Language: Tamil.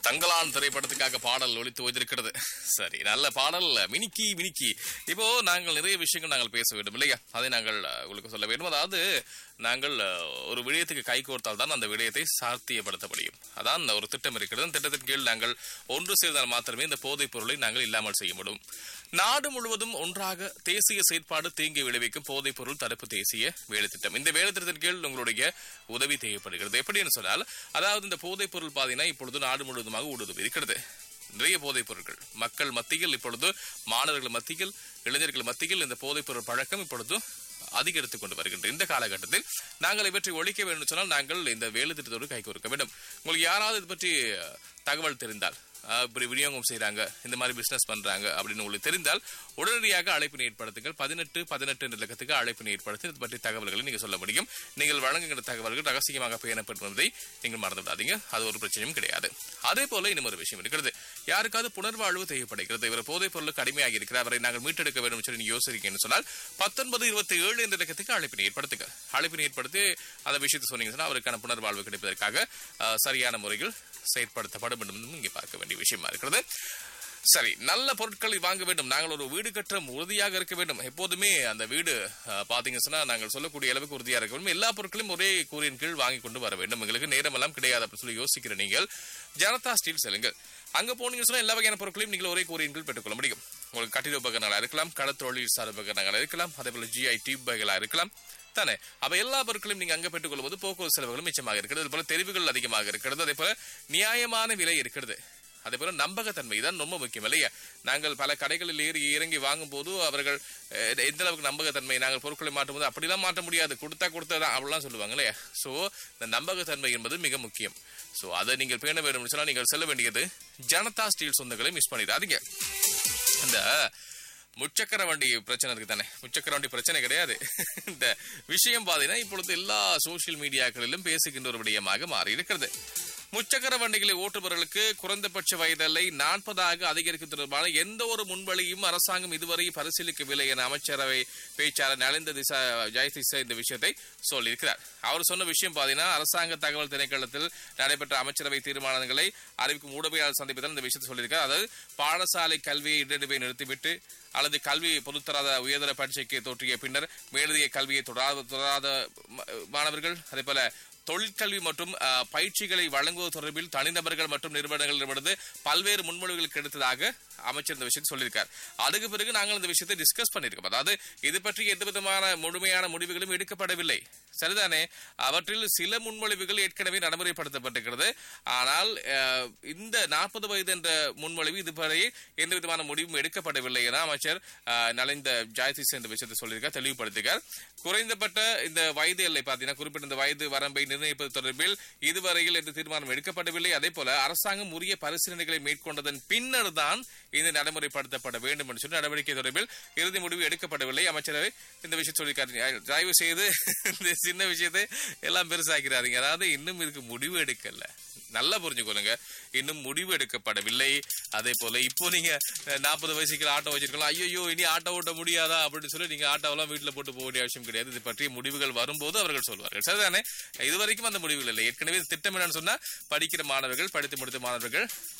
தங்கலான் திரைப்படத்துக்காக பாடல் ஒலித்து ஓய்ந்திருக்கிறது சரி நல்ல பாடல் மினிக்கி மினிக்கி இப்போ நாங்கள் நிறைய விஷயங்கள் நாங்கள் பேச வேண்டும் இல்லையா அதை நாங்கள் அஹ், உங்களுக்கு சொல்ல வேண்டும் அதாவது நாங்கள் அஹ், ஒரு விடயத்துக்கு கை கோர்த்தால் தான் அந்த விடயத்தை சாத்தியப்படுத்த முடியும் அதான் ஒரு திட்டம் இருக்கிறது அந்த திட்டத்தின் கீழ் நாங்கள் ஒன்று சேர்ந்தால் மாத்திரமே இந்த போதைப் பொருளை நாங்கள் இல்லாமல் செய்ய முடியும் நாடு முழுவதும் ஒன்றாக தேசிய செயற்பாடு தீங்கி விளைவிக்கும் போதைப் பொருள் தடுப்பு தேசிய வேலை திட்டம் இந்த வேலை திட்டத்தின் கீழ் உங்களுடைய உதவி தேவைப்படுகிறது எப்படின்னு சொன்னால் அதாவது இந்த போதைப் பொருள் பாத்தீங்கன்னா இப்பொழுது நாடு முழுவதுமாக ஊடுருவி இருக்கிறது நிறைய போதைப் பொருட்கள் மக்கள் மத்தியில் இப்பொழுது மாணவர்கள் மத்தியில் இளைஞர்கள் மத்தியில் இந்த போதைப் பொருள் பழக்கம் இப்பொழுது அதிகரித்துக் கொண்டு வருகின்ற இந்த காலகட்டத்தில் நாங்கள் இவற்றை ஒழிக்க வேண்டும் என்று சொன்னால் நாங்கள் இந்த வேலை திட்டத்தோடு கை கோர்க்க வேண்டும் உங்களுக்கு யாராவது இது பற்றி அஹ், தகவல் தெரிந்தால் அஹ், இப்படி விநியோகம் செய்றாங்க இந்த மாதிரி பிசினஸ் பண்றாங்க அப்படின்னு உங்களுக்கு தெரிந்தால் உடனடியாக அழைப்பினை ஏற்படுத்துங்கள் பதினெட்டு பதினெட்டு என்ற இலக்கத்துக்கு அழைப்பினை ஏற்படுத்தி இது பற்றி தகவல்களை நீங்க சொல்ல முடியும் நீங்கள் வழங்குகின்ற தகவல்கள் ரகசியமாக பேணப்படுவதை நீங்கள் மறந்து விடாதீங்க அது ஒரு பிரச்சனையும் கிடையாது அதே போல இன்னும் ஒரு விஷயம் இருக்கிறது யாருக்காவது புனர்வாழ்வு தேவைப்படுகிறது இவர் போதைப் பொருளுக்கு அடிமையாகி இருக்கிறார் அவரை நாங்கள் மீட்டெடுக்க வேண்டும் என்று சொல்லி நீங்க யோசிக்கிறீங்கன்னு சொன்னால் பத்தொன்பது இருபத்தி ஏழு என்ற இலக்கத்துக்கு அழைப்பினை ஏற்படுத்துங்க அழைப்பினை ஏற்படுத்தி அந்த விஷயத்தை சொன்னீங்கன்னா அவருக்கான புனர்வாழ்வு கிடைப்பதற்காக அஹ், சரியான முறையில் செயற்படுத்தப்படும் என்று இங்கே பார்க்க வேண்டிய விஷயமா இருக்கிறது சரி நல்ல பொருட்களை வாங்க வேண்டும் நாங்கள் ஒரு வீடு கட்ட உறுதியாக இருக்க வேண்டும் எப்போதுமே அந்த வீடு அஹ், பாத்தீங்க சொன்னா நாங்கள் சொல்லக்கூடிய அளவுக்கு உறுதியாக இருக்க வேண்டும் எல்லா பொருட்களையும் ஒரே கூறியின் கீழ் வாங்கி கொண்டு வர வேண்டும் எங்களுக்கு நேரமெல்லாம் கிடையாது அப்படின்னு சொல்லி யோசிக்கிற நீங்கள் ஜனதா ஸ்டீல் செல்லுங்கள் அங்க போனீங்க சொன்னா எல்லா வகையான பொருட்களையும் நீங்கள் ஒரே கூறியின் கீழ் பெற்றுக்கொள்ள முடியும் உங்களுக்கு கட்டிட உபகரணங்களா இருக்கலாம் கடத்தொழில் சார் உபகரணங்களா இருக்கலாம் அதே போல ஜிஐ டியூப் பைகளா இருக்கலாம் தானே அப்ப எல்லா பொருட்களையும் நீங்க அங்க பெற்றுக் கொள்ளும்போது போக்குவரத்து செலவுகளும் மிச்சமாக இருக்கிறது அதே போல தெரிவுகள் அதிகமாக இருக்கிறது அதே போல நியாயமான விலை இருக்கிறது அதே போல நம்பகத்தன்மை தான் ரொம்ப முக்கியம் இல்லையா நாங்கள் பல கடைகளில் ஏறி இறங்கி வாங்கும் போது அவர்கள் அஹ், எந்த அளவுக்கு நம்பகத்தன்மை நாங்கள் பொருட்களை மாற்றும் போது அப்படிலாம் மாற்ற முடியாது கொடுத்தா கொடுத்ததான் அப்படிலாம் சொல்லுவாங்க இல்லையா சோ இந்த நம்பகத்தன்மை என்பது மிக முக்கியம் சோ அதை நீங்கள் பேண வேண்டும் சொன்னா நீங்கள் செல்ல வேண்டியது ஜனதா ஸ்டீல் சொந்தங்களை மிஸ் பண்ணிடாதீங்க இந்த முச்சக்கர வண்டி பிரச்சனை இருக்கு தானே முச்சக்கர வண்டி பிரச்சனை கிடையாது இந்த விஷயம் பாத்தீங்கன்னா இப்பொழுது எல்லா சோசியல் மீடியாக்களிலும் பேசுகின்ற ஒரு விடயமாக மாறி இருக்கிறது முச்சக்கர வண்டிகளை ஓட்டுபவர்களுக்கு குறைந்தபட்ச வயதெல்லை நாற்பதாக அதிகரிக்கும் தொடர்பான எந்த ஒரு முன்வழியும் அரசாங்கம் இதுவரை பரிசீலிக்கவில்லை என அமைச்சரவை பேச்சாளர் நலிந்த திசா ஜெயதிசா இந்த விஷயத்தை சொல்லியிருக்கிறார் அவர் சொன்ன விஷயம் பாத்தீங்கன்னா அரசாங்க தகவல் திணைக்களத்தில் நடைபெற்ற அமைச்சரவை தீர்மானங்களை அறிவிக்கும் ஊடகவியலாளர் சந்திப்பதில் இந்த விஷயத்தை சொல்லியிருக்கார் அதாவது பாடசாலை கல்வியை இடைநிலை நிறுத்திவிட்டு அல்லது கல்வி பொதுத்தராத உயர்தர பரீட்சைக்கு தோற்றிய பின்னர் மேலதிக கல்வியை தொடராத தொடராத ம- மாணவர்கள் அதே போல தொழிற்கல்வி மற்றும் அஹ், பயிற்சிகளை வழங்குவது தொடர்பில் தனிநபர்கள் மற்றும் நிறுவனங்களிடமிருந்து பல்வேறு முன்மொழிவுகள் கிடைத்ததாக அமைச்சர் இந்த விஷயத்தை சொல்லியிருக்கார் அதுக்கு பிறகு நாங்கள் இந்த விஷயத்தை டிஸ்கஸ் பண்ணியிருக்கோம் அதாவது இது பற்றி எந்த விதமான முழுமையான முடிவுகளும் எடுக்கப்படவில்லை சரிதானே அவற்றில் சில முன்மொழிவுகள் ஏற்கனவே நடைமுறைப்படுத்தப்பட்டிருக்கிறது ஆனால் அஹ், இந்த நாற்பது வயது என்ற முன்மொழிவு இதுவரை எந்த விதமான முடிவும் எடுக்கப்படவில்லை என அமைச்சர் அஹ், நலிந்த ஜாயதிஸ் இந்த விஷயத்தை சொல்லியிருக்கார் தெளிவுபடுத்திருக்கார் குறைந்தப்பட்ட இந்த வயது எல்லை பார்த்தீங்கன்னா குறிப்பிட்ட இந்த வயது வரம்பை நிர்ணயிப்பது தொடர்பில் இதுவரையில் எந்த தீர்மானம் எடுக்கப்படவில்லை அதே போல அரசாங்கம் உரிய பரிசீலனைகளை மேற்கொண்டதன் பின்னர் தான் இது நடைமுறைப்படுத்தப்பட வேண்டும் என்று சொல்லி நடவடிக்கை தொடர்பில் இறுதி முடிவு எடுக்கப்படவில்லை அமைச்சரவை இந்த விஷயம் சொல்லியிருக்காரு தயவு செய்து இந்த சின்ன விஷயத்தை எல்லாம் பெருசாக்கிறாதீங்க அதாவது இன்னும் இதுக்கு முடிவு எடுக்கல நல்லா புரிஞ்சுக்கொள்ளுங்க இன்னும் முடிவு எடுக்கப்படவில்லை அதே போல இப்போ நீங்க நாற்பது வயசுக்கு ஆட்டோ வச்சிருக்கலாம் ஐயோ இனி ஆட்டோ ஓட்ட முடியாதா அப்படின்னு சொல்லி நீங்க ஆட்டோவெல்லாம் வீட்டுல போட்டு போக வேண்டிய அவசியம் கிடையாது இது பற்றிய முடிவுகள் வரும்போது அவர்கள் சொல்வார்கள் சரிதானே இதுவரைக்கும் அந்த முடிவுகள் இல்லை ஏற்கனவே இது திட்டம் என்னன்னு சொன்னா படிக்கிற மாணவர்கள் படித்து முடித்த மாணவர்கள்